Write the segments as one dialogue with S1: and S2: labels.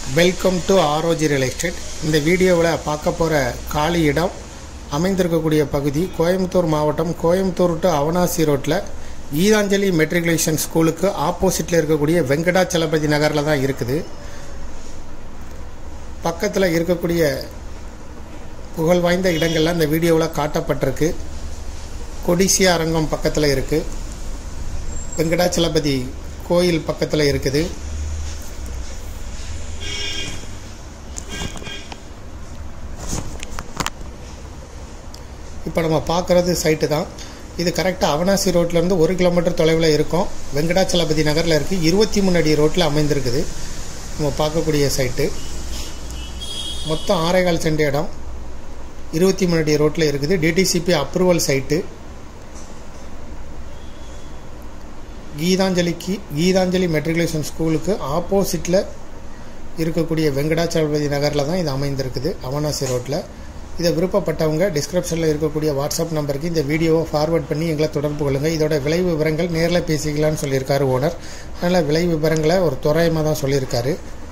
S1: welcome to Aroji real estate இந்த வீடியோவில் பார்க்க போகிற காலி இடம் அமைந்திருக்கக்கூடிய பகுதி கோயம்புத்தூர் மாவட்டம் கோயம்புத்தூர் டு அவனாசி ரோட்டில் கீதாஞ்சலி மெட்ரிகுலேஷன் ஸ்கூலுக்கு ஆப்போசிட்டில் இருக்கக்கூடிய வெங்கடாச்சலபதி நகரில் தான் இருக்குது பக்கத்தில் இருக்கக்கூடிய புகழ் வாய்ந்த இடங்கள்லாம் இந்த வீடியோவில் காட்டப்பட்டிருக்கு கொடிசியா அரங்கம் பக்கத்தில் இருக்குது வெங்கடாச்சலபதி கோயில் பக்கத்தில் இருக்குது இப்போ நம்ம பார்க்குறது சைட்டு தான் இது கரெக்டாக அவனாசி ரோட்லேருந்து ஒரு கிலோமீட்டர் தொலைவில் இருக்கும் வெங்கடாச்சலபதி நகரில் இருக்குது இருபத்தி மூணு அடி ரோட்டில் அமைந்திருக்குது நம்ம பார்க்கக்கூடிய சைட்டு மொத்தம் ஆறேகால் சென்ட் இடம் இருபத்தி மூணு அடி ரோட்டில் இருக்குது டிடிசிபி அப்ரூவல் சைட்டு கீதாஞ்சலிக்கு கீதாஞ்சலி மெட்ரிகுலேஷன் ஸ்கூலுக்கு ஆப்போசிட்டில் இருக்கக்கூடிய வெங்கடாச்சலபதி நகரில் தான் இது அமைந்திருக்குது அவனாசி ரோட்டில் இதை விருப்பப்பட்டவங்க டிஸ்கிரிப்ஷனில் இருக்கக்கூடிய வாட்ஸ்அப் நம்பருக்கு இந்த வீடியோவை ஃபார்வர்ட் பண்ணி எங்களை தொடர்பு கொள்ளுங்கள் இதோட விலை விவரங்கள் நேரில் பேசிக்கலாம்னு சொல்லியிருக்காரு ஓனர் அதனால் விலை விவரங்களை ஒரு துறையமாக தான் சொல்லியிருக்காரு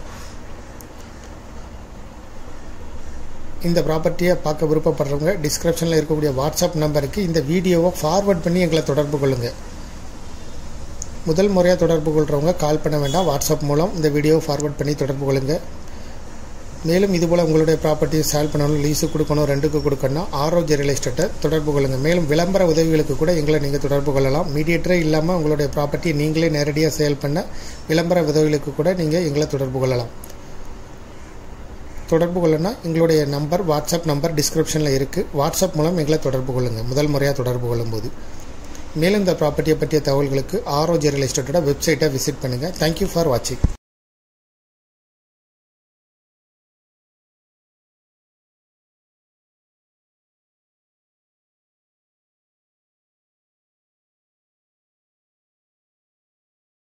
S1: இந்த ப்ராப்பர்ட்டியை பார்க்க விருப்பப்படுறவங்க டிஸ்கிரிப்ஷனில் இருக்கக்கூடிய வாட்ஸ்அப் நம்பருக்கு இந்த வீடியோவை ஃபார்வர்ட் பண்ணி எங்களை தொடர்பு கொள்ளுங்கள் முதல் முறையாக தொடர்பு கொள்கிறவங்க கால் பண்ண வேண்டாம் வாட்ஸ்அப் மூலம் இந்த வீடியோவை ஃபார்வர்ட் பண்ணி தொடர்பு கொள்ளுங்கள் மேலும் இதுபோல் உங்களுடைய ப்ராப்பர்ட்டியை சேல் பண்ணணும் லீஸு கொடுக்கணும் ரெண்டுக்கு கொடுக்கணும் ஆரோஜ் ரியல் எஸ்டேட்டை தொடர்பு கொள்ளுங்கள் மேலும் விளம்பர உதவிகளுக்கு கூட எங்களை நீங்கள் தொடர்பு கொள்ளலாம் மீடியேட்டரே இல்லாமல் உங்களுடைய ப்ராப்பர்ட்டியை நீங்களே நேரடியாக சேல் பண்ண விளம்பர உதவிகளுக்கு கூட நீங்கள் எங்களை தொடர்பு கொள்ளலாம் தொடர்பு கொள்ளனா எங்களுடைய நம்பர் வாட்ஸ்அப் நம்பர் டிஸ்கிரிப்ஷனில் இருக்குது வாட்ஸ்அப் மூலம் எங்களை தொடர்பு கொள்ளுங்கள் முதல் முறையாக தொடர்பு கொள்ளும்போது மேலும் இந்த ப்ராப்பர்ட்டியை பற்றிய தகவல்களுக்கு ஆரோஜ் ரியல் எஸ்டேட்டோட வெப்சைட்டை விசிட் பண்ணுங்கள் தேங்க்யூ ஃபார் வாட்சிங்